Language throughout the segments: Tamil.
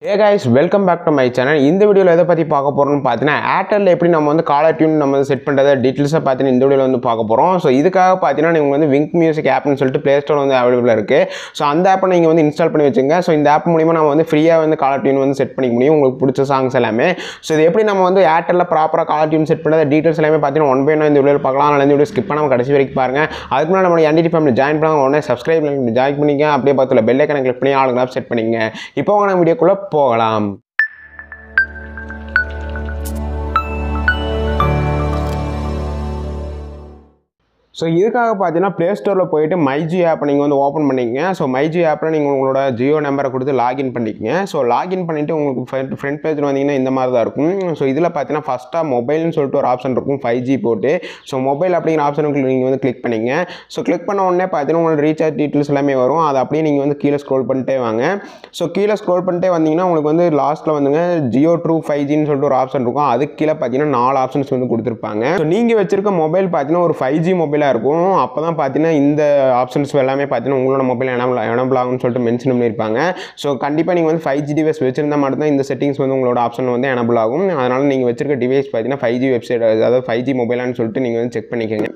A guys welcome back to my channel இந்த வீடியோவில் எதை பற்றி பார்க்க போகிறோம்னு பார்த்தீங்கன்னா ஏர்டெல் எப்படி நம்ம வந்து காலர் டியூன் நம்ம வந்து செட் பண்ணுறத டீட்டெயில்ஸாக பார்த்தீங்கன்னா இந்த வீடியோவில் வந்து பார்க்க போகிறோம் ஸோ இதுக்காக பார்த்தீங்கன்னா நீங்கள் வந்து விங்க் மியூசிக் ஆப்னு சொல்லிட்டு ப்ளே ஸ்டோர் வந்து அவைலபிளாக இருக்குது ஸோ அந்த ஆப்பை நீங்கள் வந்து இன்ஸ்டால் பண்ணி வச்சுங்க ஸோ இந்த ஆப் மூலிமா நம்ம வந்து ஃப்ரீயாக வந்து காலர் டியூன் வந்து செட் பண்ணிக்க முடியும் உங்களுக்கு பிடிச்ச சாங்ஸ் எல்லாமே ஸோ இது எப்படி நம்ம வந்து ஏர்டெல்லில் ப்ராப்பராக காலர் டியூன் செட் பண்ணுறது டீட்டெயில்ஸ் எல்லாமே பார்த்தீங்கன்னா ஒன் பை ஒன் இந்த வீடியோ பார்க்கலாம் அதனால இந்த வீடியோ ஸ்கிப் பண்ணாமல் கடைசி வரைக்கும் பாருங்கள் அதுக்கு முன்னாடி நம்மளோட என்டிடி ஃபேமிலி ஜாயின் பண்ணாங்க உடனே சப்ஸ்கிரைப் ஜாயின் பண்ணிக்க அப்படியே பார்த்துல பெல் ஐக்கனை கிளிக் பண்ணி ஆளுங்க செட் பண்ணிங்க இப்போ வாங்க நம்ம வீடியோக்குள்ளே போகலாம் ஸோ இதுக்காக பார்த்தீங்கன்னா ப்ளே ஸ்டோரில் போயிட்டு மைஜி ஆப்பை நீங்கள் வந்து ஓப்பன் பண்ணிக்கங்க ஸோ மைஜி ஆப்பில் நீங்கள் உங்களோட ஜியோ நம்பரை கொடுத்து லாகின் பண்ணிக்கங்க ஸோ லாகின் பண்ணிவிட்டு உங்களுக்கு ஃப்ரண்ட் ஃப்ரண்ட் பேஜில் வந்தீங்கன்னா இந்த மாதிரி தான் இருக்கும் ஸோ இதில் பார்த்தீங்கன்னா ஃபஸ்ட்டாக மொபைல்னு சொல்லிட்டு ஒரு ஆப்ஷன் இருக்கும் ஃபைவ் ஜி போட்டு ஸோ மொபைல் அப்படிங்கிற ஆப்ஷனுக்கு நீங்கள் வந்து கிளிக் பண்ணிங்க ஸோ கிளிக் பண்ண உடனே பார்த்தீங்கன்னா உங்களோட ரீசார்ஜ் டீட்டெயில்ஸ் எல்லாமே வரும் அதை அப்படியே நீங்கள் வந்து கீழே ஸ்க்ரோல் பண்ணிட்டே வாங்க ஸோ கீழே ஸ்க்ரோல் பண்ணிட்டே வந்தீங்கன்னா உங்களுக்கு வந்து லாஸ்ட்டில் வந்துங்க ஜியோ ட்ரூ ஃபைவ் ஜின்னு சொல்லிட்டு ஒரு ஆப்ஷன் இருக்கும் அதுக்கு கீழே பார்த்தீங்கன்னா நாலு ஆப்ஷன்ஸ் வந்து கொடுத்துருப்பாங்க ஸோ நீங்கள் வச்சிருக்க மொபைல் பார்த்தீங்கன்னா ஒரு ஃபைவ் ஜி மொபைலாக இருக்கும் அப்போ தான் பார்த்தீங்கன்னா இந்த ஆப்ஷன்ஸ் எல்லாமே பார்த்தீங்கன்னா உங்களோட மொபைல் எனபிள் எனபிள் ஆகும்னு சொல்லிட்டு மென்ஷன் பண்ணியிருப்பாங்க ஸோ கண்டிப்பாக நீங்கள் வந்து ஃபைவ் ஜி டிவைஸ் வச்சிருந்தா மட்டும் தான் இந்த செட்டிங்ஸ் வந்து உங்களோட ஆப்ஷன் வந்து எனபிள் ஆகும் அதனால் நீங்கள் வச்சிருக்க டிவைஸ் பார்த்தீங்கன்னா ஃபைவ் ஜி வெப்சைட் அதாவது ஃபைவ் ஜி மொபைலான்னு சொல்லிட்டு நீங்கள் வந்து செக் பண்ணிக்கோங்க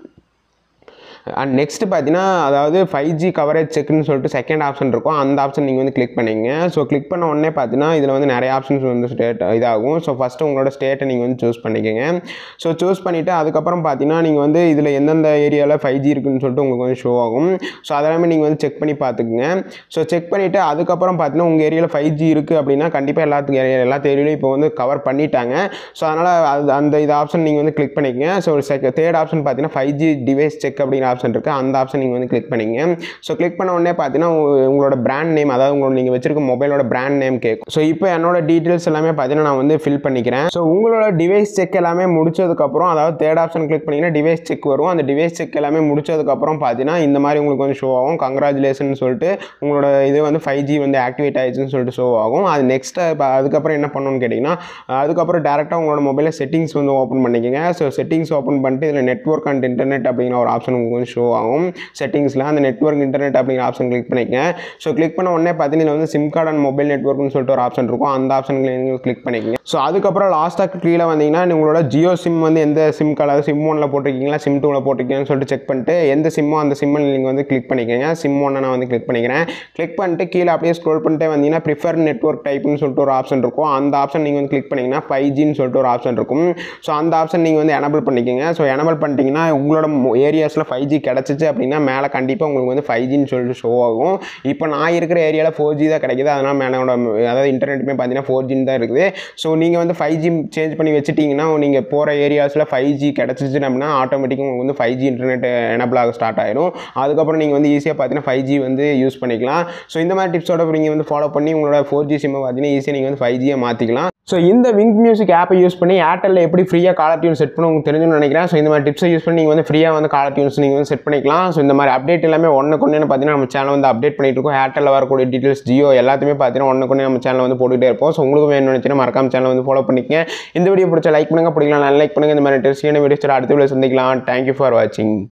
அண்ட் நெக்ஸ்ட் பார்த்தீங்கன்னா அதாவது ஃபைவ் ஜி கவரேஜ் செக்னு சொல்லிட்டு செகண்ட் ஆப்ஷன் இருக்கும் அந்த ஆப்ஷன் நீங்கள் வந்து கிளிக் பண்ணிங்க ஸோ கிளிக் பண்ண உடனே பார்த்தீங்கன்னா இதில் வந்து நிறைய ஆப்ஷன்ஸ் வந்து ஸ்டேட் இதாகும் ஸோ ஃபஸ்ட்டு உங்களோட ஸ்டேட்டை நீங்கள் வந்து சூஸ் பண்ணிக்கோங்க ஸோ சூஸ் பண்ணிவிட்டு அதுக்கப்புறம் பார்த்தீங்கன்னா நீங்கள் வந்து இதில் எந்தெந்த ஏரியாவில் ஃபைவ் ஜி இருக்குன்னு சொல்லிட்டு உங்களுக்கு வந்து ஷோ ஆகும் ஸோ அதெல்லாமே நீங்கள் வந்து செக் பண்ணி பார்த்துக்குங்க ஸோ செக் பண்ணிவிட்டு அதுக்கப்புறம் பார்த்தீங்கன்னா உங்கள் ஏரியாவில் ஃபைவ் ஜி இருக்குது அப்படின்னா கண்டிப்பாக எல்லாத்துக்கும் ஏரியா எல்லா ஏரியாலையும் இப்போ வந்து கவர் பண்ணிட்டாங்க ஸோ அதனால் அது அந்த இது ஆப்ஷன் நீங்கள் வந்து கிளிக் பண்ணிக்கங்க ஸோ செக் தேர்ட் ஆப்ஷன் பார்த்தீங்கன்னா ஃபைவ் ஜி டிவைஸ் செக் அப்படிங்கிற ஆப்ஷன் இருக்குது அந்த ஆப்ஷன் நீங்கள் வந்து கிளிக் பண்ணிங்க ஸோ கிளிக் பண்ண உடனே பார்த்தீங்கன்னா உங்க- உங்களோட பிராண்ட் நேம் அதாவது உங்களோட நீங்கள் வச்சிருக்க மொபைலோட பிராண்ட் நேம் கேட்கும் ஸோ இப்போ என்னோட டீட்டெயில்ஸ் எல்லாமே பார்த்தீங்கன்னா நான் வந்து ஃபில் பண்ணிக்கிறேன் ஸோ உங்களோட டிவைஸ் செக் எல்லாமே முடிச்சதுக்கப்புறம் அதாவது தேர்ட் ஆப்ஷன் கிளிக் பண்ணிங்கன்னா டிவைஸ் செக் வரும் அந்த டிவைஸ் செக் எல்லாமே முடிச்சதுக்கப்புறம் பார்த்தீங்கன்னா இந்த மாதிரி உங்களுக்கு வந்து ஷோ ஆகும் கங்க்ராச்சுலேஷன் சொல்லிட்டு உங்களோட இது வந்து ஃபைவ் ஜி வந்து ஆக்டிவேட் ஆயிடுச்சுன்னு சொல்லிட்டு ஷோ ஆகும் அது நெக்ஸ்ட் அதுக்கப்புறம் என்ன பண்ணணும்னு கேட்டிங்கன்னா அதுக்கப்புறம் டேரெக்டாக உங்களோட மொபைலில் செட்டிங்ஸ் வந்து ஓப்பன் பண்ணிக்கோங்க ஸோ செட்டிங்ஸ் ஓப்பன் பண்ணிட்டு இதில் நெட்ஒர்க் அண்ட் இன்டர்நெட் அப்படிங்கிற ஒரு ஆப்ஷன் உங்களுக்கு வந்து ஷோ ஆகும் செட்டிங்ஸில் அந்த நெட்ஒர்க் இன்டர்நெட் அப்படிங்கிற ஆப்ஷன் கிளிக் பண்ணிக்கங்க ஸோ கிளிக் பண்ண உடனே பார்த்தீங்கன்னா இதுல வந்து சிம் கார்டு அண்ட் மொபைல் நெட்ஒர்க்னு சொல்லிட்டு ஒரு ஆப்ஷன் இருக்கும் அந்த ஆப்ஷன் நீங்கள் கிளிக் பண்ணிக்கங்க ஸோ அதுக்கப்புறம் லாஸ்ட்டாக கீழே வந்தீங்கன்னா உங்களோட ஜியோ சிம் வந்து எந்த சிம் கார்டு சிம் ஒனில் போட்டிருக்கீங்களா சிம் டூவில் போட்டிருக்கீங்கன்னு சொல்லிட்டு செக் பண்ணிட்டு எந்த சிம்மோ அந்த சிம்மை நீங்கள் வந்து கிளிக் பண்ணிக்கோங்க சிம் ஒன்னை நான் வந்து கிளிக் பண்ணிக்கிறேன் கிளிக் பண்ணிட்டு கீழே அப்படியே ஸ்க்ரோல் பண்ணிட்டே வந்தீங்கன்னா ப்ரிஃபர் நெட்ஒர்க் டைப்னு சொல்லிட்டு ஒரு ஆப்ஷன் இருக்கும் அந்த ஆப்ஷன் நீங்கள் வந்து கிளிக் பண்ணிங்கன்னா ஃபைவ் ஜின்னு சொல்லிட்டு ஒரு ஆப்ஷன் இருக்கும் ஸோ அந்த ஆப்ஷன் நீங்கள் வந்து எனபிள் பண்ணிக்கோங்க ஸோ எனபிள் பண்ணிட்டீங்கன்னா உங்களோட ஏரியாஸில் ஃபைவ் ஜி கிடச்சிச்சு அப்படின்னா மேலே கண்டிப்பாக உங்களுக்கு வந்து ஃபைவ் ஜின்னு சொல்லிட்டு ஷோ ஆகும் இப்போ நான் இருக்கிற ஏரியாவில் ஃபோர் ஜி தான் கிடைக்குது அதனால் மேலோட அதாவது இன்டர்நெட்டுமே பார்த்தீங்கன்னா ஃபோர் ஜின்னு தான் இருக்குது ஸோ நீங்கள் வந்து ஃபைவ் ஜி சேஞ்ச் பண்ணி வச்சுட்டிங்கன்னா நீங்கள் போகிற ஏரியாஸில் ஃபைவ் ஜி கிடச்சிச்சு அப்படின்னா ஆட்டோமேட்டிக்காக உங்களுக்கு வந்து ஃபைவ் ஜி இன்டர்நெட் எனபிள் ஆக ஸ்டார்ட் ஆயிடும் அதுக்கப்புறம் நீங்கள் வந்து ஈஸியாக பார்த்தீங்கன்னா ஃபைவ் ஜி வந்து யூஸ் பண்ணிக்கலாம் ஸோ இந்த மாதிரி டிப்ஸோட நீங்கள் வந்து ஃபாலோ பண்ணி உங்களோட ஃபோர் ஜி சிம்மை பார்த்தீங்கன்னா ஈஸியாக நீங்கள் வந்து ஃபைவ் ஜியை மாற்றிக்கலாம் ஸோ இந்த விங்க் மியூசிக் ஆப்பை யூஸ் பண்ணி ஏர்டெல்ல எப்படி ஃப்ரீயாக காலர் டியூன் செட் பண்ண உங்களுக்கு தெரிஞ்சுன்னு நினைக்கிறேன் ஸோ இந்த மாதிரி டிப்ஸை யூஸ் பண்ணி நீங்கள் வந்து ஃப்ரீயாக வந்து காலர் டியூன்ஸ் நீங்கள் வந்து செட் பண்ணிக்கலாம் ஸோ இந்த மாதிரி அப்டேட் எல்லாமே ஒன்று கொண்டு பார்த்தீங்கன்னா நம்ம சேனல் வந்து அப்டேட் பண்ணிட்டு இருக்கோம் ஏர்டெல்ல வரக்கூடிய டீட்டெயில்ஸ் ஜியோ எல்லாத்தையுமே பார்த்தீங்கன்னா ஒன்று கொண்டு நம்ம சேனல் வந்து போட்டுகிட்டே இருப்போம் ஸோ உங்களுக்கு வேணும்னு நினச்சினா மறக்காம சேனல் வந்து ஃபாலோ பண்ணிக்கங்க இந்த வீடியோ பிடிச்ச லைக் பண்ணுங்க பிடிக்கலாம் லைக் பண்ணுங்க இந்த மாதிரி டெஸ்டியான வீடியோஸ் அடுத்த வீடியோ சந்திக்கலாம் தேங்க்யூ ஃபார் வாட்சிங்